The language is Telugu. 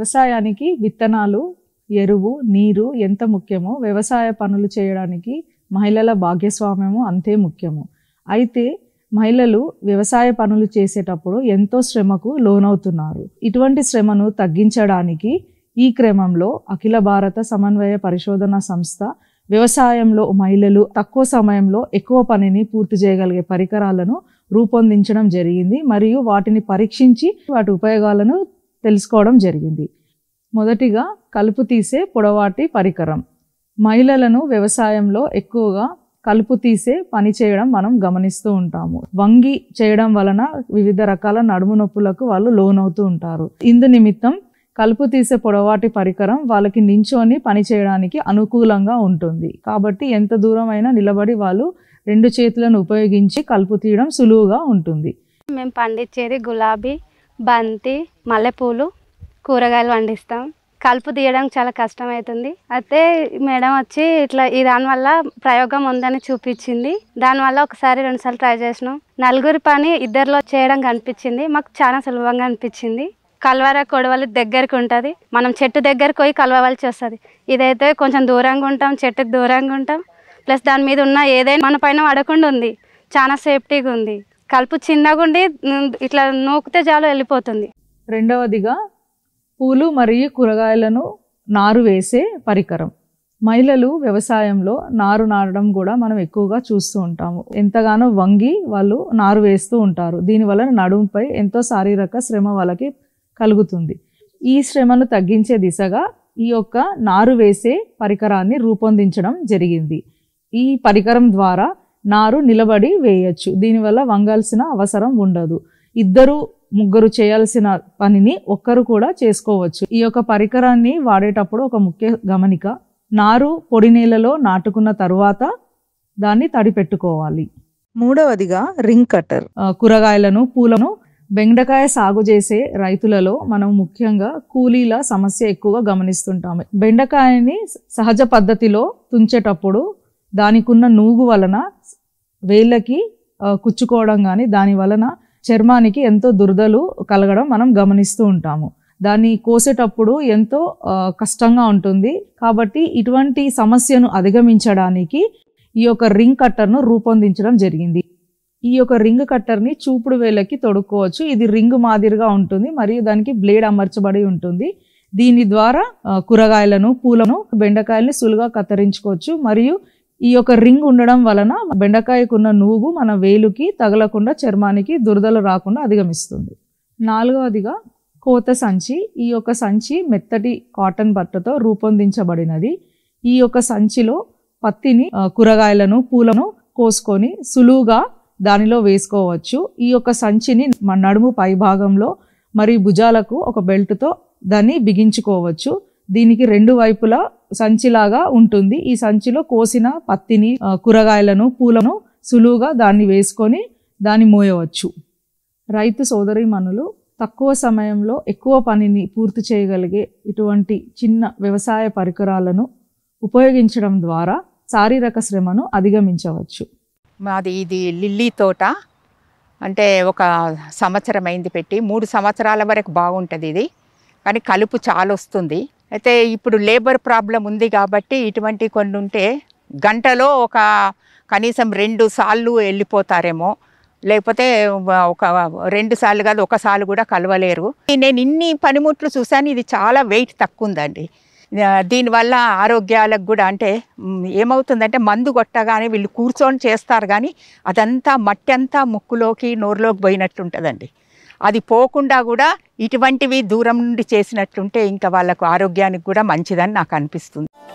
వ్యవసాయానికి విత్తనాలు ఎరువు నీరు ఎంత ముఖ్యమో వ్యవసాయ పనులు చేయడానికి మహిళల భాగ్యస్వామ్యము అంతే ముఖ్యము అయితే మహిళలు వ్యవసాయ పనులు చేసేటప్పుడు ఎంతో శ్రమకు లోనవుతున్నారు ఇటువంటి శ్రమను తగ్గించడానికి ఈ క్రమంలో అఖిల భారత సమన్వయ పరిశోధన సంస్థ వ్యవసాయంలో మహిళలు తక్కువ సమయంలో ఎక్కువ పనిని పూర్తి చేయగలిగే పరికరాలను రూపొందించడం జరిగింది మరియు వాటిని పరీక్షించి వాటి ఉపయోగాలను తెలుసుకోవడం జరిగింది మొదటిగా కలుపు తీసే పొడవాటి పరికరం మహిళలను వ్యవసాయంలో ఎక్కువగా కలుపు తీసే పని చేయడం మనం గమనిస్తూ ఉంటాము వంగి చేయడం వలన వివిధ రకాల నడుము నొప్పులకు వాళ్ళు లోనవుతూ ఉంటారు ఇందు నిమిత్తం కలుపు తీసే పొడవాటి పరికరం వాళ్ళకి నించొని పని చేయడానికి అనుకూలంగా ఉంటుంది కాబట్టి ఎంత దూరం అయినా నిలబడి వాళ్ళు రెండు చేతులను ఉపయోగించి కలుపు తీయడం సులువుగా ఉంటుంది మేము పండించేది గులాబీ బంతి మల్లెపూలు కూరగాయలు పండిస్తాం కలుపు తీయడం చాలా కష్టమవుతుంది అయితే మేడం వచ్చి ఇట్లా ఈ దానివల్ల ప్రయోగం ఉందని చూపించింది దానివల్ల ఒకసారి రెండుసార్లు ట్రై చేసినాం నలుగురి పని ఇద్దరిలో చేయడం కనిపించింది మాకు చాలా సులభంగా అనిపించింది కలవర కొడవలి దగ్గరికి ఉంటుంది మనం చెట్టు దగ్గరికి పోయి కలవవలసి వస్తుంది ఇదైతే కొంచెం దూరంగా ఉంటాం చెట్టుకు దూరంగా ఉంటాం ప్లస్ దాని మీద ఉన్న ఏదైనా మన పైన పడకుండా ఉంది చాలా సేఫ్టీగా ఉంది కలుపు చిన్నగా ఉండి ఉమ్, ఇట్లా నూకితే చాలు వెళ్ళిపోతుంది రెండవదిగా పూలు మరియు కూరగాయలను నారు వేసే పరికరం మహిళలు వ్యవసాయంలో నారు నాటడం కూడా మనం ఎక్కువగా చూస్తూ ఉంటాము ఎంతగానో వంగి వాళ్ళు నారు వేస్తూ ఉంటారు దీనివల్ల నడుముపై ఎంతో శారీరక శ్రమ వాళ్ళకి కలుగుతుంది ఈ శ్రమను తగ్గించే దిశగా ఈ యొక్క నారు వేసే పరికరాన్ని రూపొందించడం జరిగింది ఈ పరికరం ద్వారా నారు నిలబడి వేయచ్చు దీనివల్ల వంగాల్సిన అవసరం ఉండదు ఇద్దరు ముగ్గురు చేయాల్సిన పనిని ఒక్కరు కూడా చేసుకోవచ్చు ఈ యొక్క పరికరాన్ని వాడేటప్పుడు ఒక ముఖ్య గమనిక నారు పొడి నేలలో నాటుకున్న తరువాత దాన్ని తడిపెట్టుకోవాలి మూడవదిగా రింగ్ కట్టర్ కూరగాయలను పూలను బెండకాయ సాగు చేసే రైతులలో మనం ముఖ్యంగా కూలీల సమస్య ఎక్కువగా గమనిస్తుంటాము బెండకాయని సహజ పద్ధతిలో తుంచేటప్పుడు దానికున్న నూగు వలన వేళ్ళకి ఆ, కుచ్చుకోవడం కానీ దాని వలన చర్మానికి ఎంతో దురదలు కలగడం మనం గమనిస్తూ ఉంటాము దాన్ని కోసేటప్పుడు ఎంతో ఆ, కష్టంగా ఉంటుంది కాబట్టి ఇటువంటి సమస్యను అధిగమించడానికి ఈ యొక్క రింగ్ కట్టర్ను రూపొందించడం జరిగింది ఈ యొక్క రింగ్ కట్టర్ని చూపుడు వేలకి తొడుక్కోవచ్చు ఇది రింగ్ మాదిరిగా ఉంటుంది మరియు దానికి బ్లేడ్ అమర్చబడి ఉంటుంది దీని ద్వారా ఆ, కూరగాయలను పూలను బెండకాయల్ని సులువుగా కత్తిరించుకోవచ్చు మరియు ఈ యొక్క రింగ్ ఉండడం వలన బెండకాయకున్న నూగు మన వేలుకి తగలకుండా చర్మానికి దురదలు రాకుండా అధిగమిస్తుంది నాలుగవదిగా కోత సంచి ఈ యొక్క సంచి మెత్తటి కాటన్ బట్టతో రూపొందించబడినది ఈ యొక్క సంచిలో పత్తిని ఆ, కూరగాయలను పూలను కోసుకొని సులువుగా దానిలో వేసుకోవచ్చు ఈ యొక్క సంచిని మన నడుము పై భాగంలో మరియు భుజాలకు ఒక బెల్ట్తో దాన్ని బిగించుకోవచ్చు దీనికి రెండు వైపులా సంచిలాగా ఉంటుంది ఈ సంచిలో కోసిన పత్తిని ఆ, కూరగాయలను పూలను సులువుగా దాన్ని వేసుకొని దాన్ని మోయవచ్చు రైతు సోదరీమణులు తక్కువ సమయంలో ఎక్కువ పనిని పూర్తి చేయగలిగే ఇటువంటి చిన్న వ్యవసాయ పరికరాలను ఉపయోగించడం ద్వారా శారీరక శ్రమను అధిగమించవచ్చు మాది ఇది లిల్లీ తోట అంటే ఒక సంవత్సరం అయింది పెట్టి మూడు సంవత్సరాల వరకు బాగుంటుంది ఇది కానీ కలుపు చాలా వస్తుంది అయితే ఇప్పుడు లేబర్ ప్రాబ్లం ఉంది కాబట్టి ఇటువంటి కొన్ని ఉంటే గంటలో ఒక కనీసం రెండు సార్లు వెళ్ళిపోతారేమో లేకపోతే ఒక రెండు సార్లు కాదు ఒకసారి కూడా కలవలేరు నేను ఇన్ని పనిముట్లు చూశాను ఇది చాలా వెయిట్ తక్కువ ఉందండి ఆ, దీనివల్ల ఆరోగ్యాలకు కూడా అంటే మ్, ఏమవుతుందంటే మందు కొట్టగానే వీళ్ళు కూర్చొని చేస్తారు కానీ అదంతా మట్టి అంతా ముక్కులోకి నోరులోకి పోయినట్టుంటుందండి అది పోకుండా కూడా ఇటువంటివి దూరం నుండి చేసినట్టుంటే ఇంకా వాళ్ళకు ఆరోగ్యానికి కూడా మంచిదని నాకు అనిపిస్తుంది